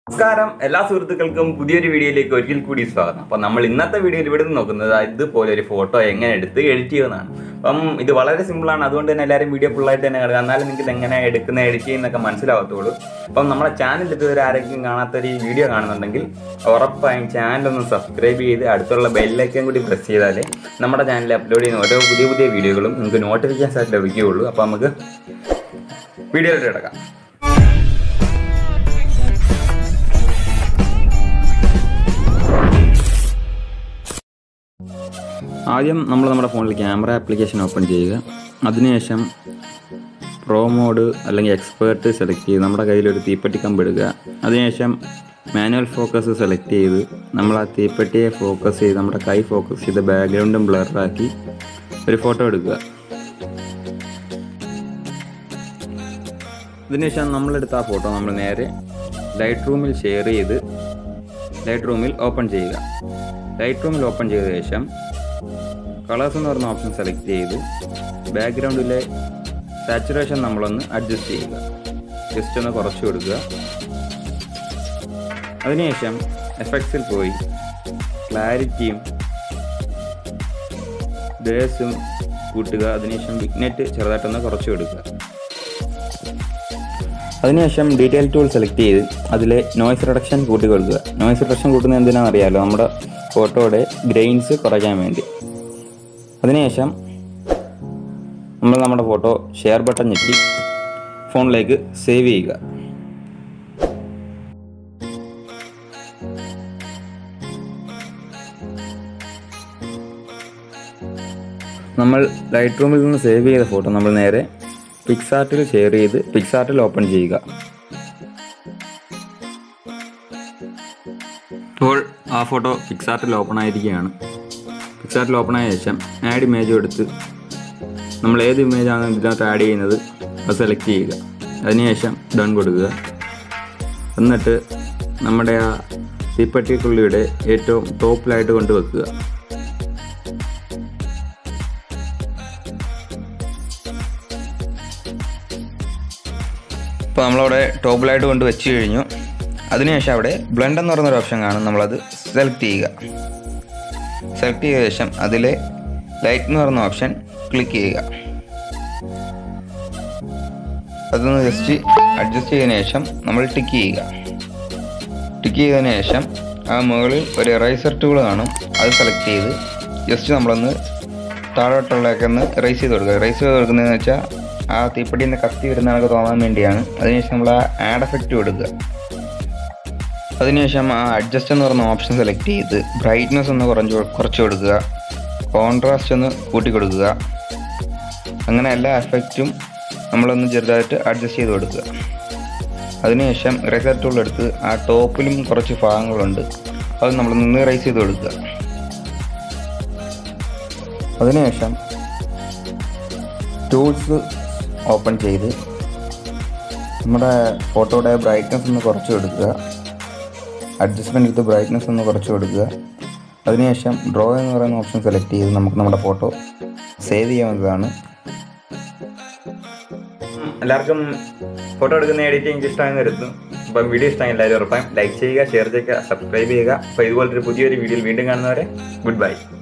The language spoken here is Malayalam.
നമസ്കാരം എല്ലാ സുഹൃത്തുക്കൾക്കും പുതിയൊരു വീഡിയോയിലേക്ക് ഒരിക്കൽ കൂടി സ്വാഗതം അപ്പം നമ്മൾ ഇന്നത്തെ വീഡിയോയിൽ ഇവിടെ നിന്ന് നോക്കുന്നത് ഇതുപോലെ ഒരു ഫോട്ടോ എങ്ങനെ എടുത്ത് എഡിറ്റ് ചെയ്യുന്നതാണ് അപ്പം ഇത് വളരെ സിമ്പിളാണ് അതുകൊണ്ട് തന്നെ എല്ലാവരും വീഡിയോ ഫുള്ളായിട്ട് തന്നെ കാണുക എന്നാലും നിങ്ങൾക്ക് ഇത് എങ്ങനെ എടുക്കുന്ന എഡിറ്റ് ചെയ്യുന്നൊക്കെ മനസ്സിലാവത്തുള്ളൂ അപ്പം നമ്മുടെ ചാനൽ ഇതുവരെ ആരെങ്കിലും കാണാത്തൊരു ഈ വീഡിയോ കാണുന്നുണ്ടെങ്കിൽ ഉറപ്പായും ചാനൽ ഒന്ന് സബ്സ്ക്രൈബ് ചെയ്ത് അടുത്തുള്ള ബെല്ലൈക്കൻ കൂടി പ്രസ് ചെയ്താലേ നമ്മുടെ ചാനലിൽ അപ്ലോഡ് ചെയ്യുന്ന ഓരോ പുതിയ പുതിയ വീഡിയോകളും നിങ്ങൾക്ക് നോട്ടിഫിക്കേഷൻ ആയിട്ട് ലഭിക്കുകയുള്ളൂ അപ്പോൾ നമുക്ക് വീഡിയോയിലോട്ട് കിടക്കാം ആദ്യം നമ്മൾ നമ്മുടെ ഫോണിൽ ക്യാമറ ആപ്ലിക്കേഷൻ ഓപ്പൺ ചെയ്യുക അതിനുശേഷം പ്രോ മോഡ് അല്ലെങ്കിൽ എക്സ്പേർട്ട് സെലക്ട് ചെയ്ത് നമ്മുടെ കയ്യിലൊരു തീപ്പെട്ടി കമ്പ് എടുക്കുക അതിനുശേഷം മാനുവൽ ഫോക്കസ് സെലക്ട് ചെയ്ത് നമ്മൾ ആ തീപ്പെട്ടിയെ ഫോക്കസ് ചെയ്ത് നമ്മുടെ കൈ ഫോക്കസ് ചെയ്ത് ബാക്ക്ഗ്രൗണ്ടും ബ്ലറാക്കി ഒരു ഫോട്ടോ എടുക്കുക അതിനുശേഷം നമ്മളെടുത്ത ആ ഫോട്ടോ നമ്മൾ നേരെ ലൈറ്റ് റൂമിൽ ഷെയർ ചെയ്ത് ലൈറ്റ് റൂമിൽ ഓപ്പൺ ചെയ്യുക ലൈറ്റ് റൂമിൽ ഓപ്പൺ ചെയ്ത ശേഷം കളേഴ്സ് എന്ന് പറയുന്ന ഓപ്ഷൻ സെലക്ട് ചെയ്ത് ബാക്ക്ഗ്രൗണ്ടിലെ സാച്ചുറേഷൻ നമ്മളൊന്ന് അഡ്ജസ്റ്റ് ചെയ്യുക ജസ്റ്റ് ഒന്ന് കുറച്ച് കൊടുക്കുക അതിനുശേഷം എഫക്ട്സിൽ പോയി ക്ലാരിറ്റിയും ബേസും കൂട്ടുക അതിനുശേഷം വിഗ്നെറ്റ് ചെറുതായിട്ടൊന്ന് കുറച്ച് കൊടുക്കുക അതിനുശേഷം ഡീറ്റെയിൽ ടൂൾ സെലക്ട് ചെയ്ത് അതിലെ നോയ്സ് റിഡക്ഷൻ കൂട്ടി കൊടുക്കുക നോയ്സ് റിഡക്ഷൻ കൂട്ടുന്നത് എന്തിനാണെന്ന് അറിയാലോ നമ്മുടെ ഫോട്ടോയുടെ ഗ്രെയിൻസ് കുറയ്ക്കാൻ വേണ്ടി അതിനുശേഷം നമ്മൾ നമ്മുടെ ഫോട്ടോ ഷെയർ ബട്ടൺ ഞെക്കി ഫോണിലേക്ക് സേവ് ചെയ്യുക നമ്മൾ ലൈറ്റ് റൂമിൽ നിന്ന് സേവ് ചെയ്ത ഫോട്ടോ നമ്മൾ നേരെ പിക്സാർട്ടിൽ ഷെയർ ചെയ്ത് പിക്സാർട്ടിൽ ഓപ്പൺ ചെയ്യുക ഇപ്പോൾ ആ ഫോട്ടോ പിക്സാർട്ടിൽ ഓപ്പൺ ആയിരിക്കുകയാണ് പിക്സാർട്ടിൽ ഓപ്പൺ ആയ ശേഷം ആഡ് ഇമേജ് എടുത്ത് നമ്മൾ ഏത് ഇമേജാണ് ഇതിനകത്ത് ആഡ് ചെയ്യുന്നത് അത് സെലക്ട് ചെയ്യുക അതിനുശേഷം ഡൺ കൊടുക്കുക എന്നിട്ട് നമ്മുടെ ആ തീപ്പെട്ടിക്കുള്ളിയുടെ ഏറ്റവും ടോപ്പിലായിട്ട് കൊണ്ടുവെക്കുക ഇപ്പോൾ നമ്മളവിടെ ടോപ്പിലായിട്ട് കൊണ്ട് വെച്ച് കഴിഞ്ഞു അതിനുശേഷം അവിടെ ബ്ലെൻഡ് എന്ന് പറയുന്നൊരു ഓപ്ഷൻ കാണും നമ്മളത് സെലക്ട് ചെയ്യുക സെലക്ട് ചെയ്ത ശേഷം അതിലെ ലൈറ്റ് എന്ന് പറയുന്ന ഓപ്ഷൻ ക്ലിക്ക് ചെയ്യുക അതൊന്ന് ജസ്റ്റ് അഡ്ജസ്റ്റ് ചെയ്തതിനു ശേഷം നമ്മൾ ടിക്ക് ചെയ്യുക ടിക്ക് ചെയ്തതിനു ശേഷം ആ മുകളിൽ ഒരു എറൈസർ ടൂൾ കാണും അത് സെലക്ട് ചെയ്ത് ജസ്റ്റ് നമ്മളൊന്ന് താഴോട്ടുള്ളതൊക്കെ ഒന്ന് റൈസ് ചെയ്ത് കൊടുക്കുക റൈസ് ചെയ്ത് കൊടുക്കുന്നതെന്ന് വെച്ചാൽ ആ തീപ്പെട്ടിയിൽ നിന്ന് കത്തി വരുന്നതൊക്കെ തോന്നാൻ വേണ്ടിയാണ് അതിനുശേഷം നമ്മൾ ആ ആഡ് എഫക്റ്റ് കൊടുക്കുക അതിനുശേഷം ആ അഡ്ജസ്റ്റ് എന്ന് പറയുന്ന ഓപ്ഷൻ സെലക്ട് ചെയ്ത് ബ്രൈറ്റ്നെസ് ഒന്ന് കുറഞ്ഞ് കുറച്ച് കൊടുക്കുക കോൺട്രാസ്റ്റ് ഒന്ന് കൂട്ടി കൊടുക്കുക അങ്ങനെ എല്ലാ എഫക്റ്റും നമ്മളൊന്ന് ചെറുതായിട്ട് അഡ്ജസ്റ്റ് ചെയ്ത് കൊടുക്കുക അതിനുശേഷം റൈസർ ടൂൾ എടുത്ത് ആ ടോപ്പിലും കുറച്ച് ഭാഗങ്ങളുണ്ട് അത് നമ്മളൊന്ന് റൈസ് ചെയ്ത് കൊടുക്കുക അതിനുശേഷം ടൂൾസ് ഓപ്പൺ ചെയ്ത് നമ്മുടെ ഫോട്ടോയുടെ ബ്രൈറ്റ്നസ് ഒന്ന് കുറച്ച് കൊടുക്കുക അഡ്ജസ്റ്റ്മെൻറ്റ് എടുത്ത് ബ്രൈറ്റ്നസ് ഒന്ന് കുറച്ച് കൊടുക്കുക അതിനുശേഷം ഡ്രോ എന്ന് പറയുന്ന ഓപ്ഷൻ സെലക്ട് ചെയ്ത് നമുക്ക് നമ്മുടെ ഫോട്ടോ സേവ് ചെയ്യാവുന്നതാണ് എല്ലാവർക്കും ഫോട്ടോ എടുക്കുന്ന എഡിറ്റിംഗ് ഇഷ്ടമായെന്ന് കരുതുന്നു അപ്പം വീഡിയോ ഇഷ്ടമായി എല്ലാവരും ഉറപ്പായും ലൈക്ക് ചെയ്യുക ഷെയർ ചെയ്യുക സബ്സ്ക്രൈബ് ചെയ്യുക അപ്പോൾ ഇതുപോലൊരു പുതിയൊരു വീഡിയോയിൽ വീണ്ടും കാണുന്നവരെ ഗുഡ് ബൈ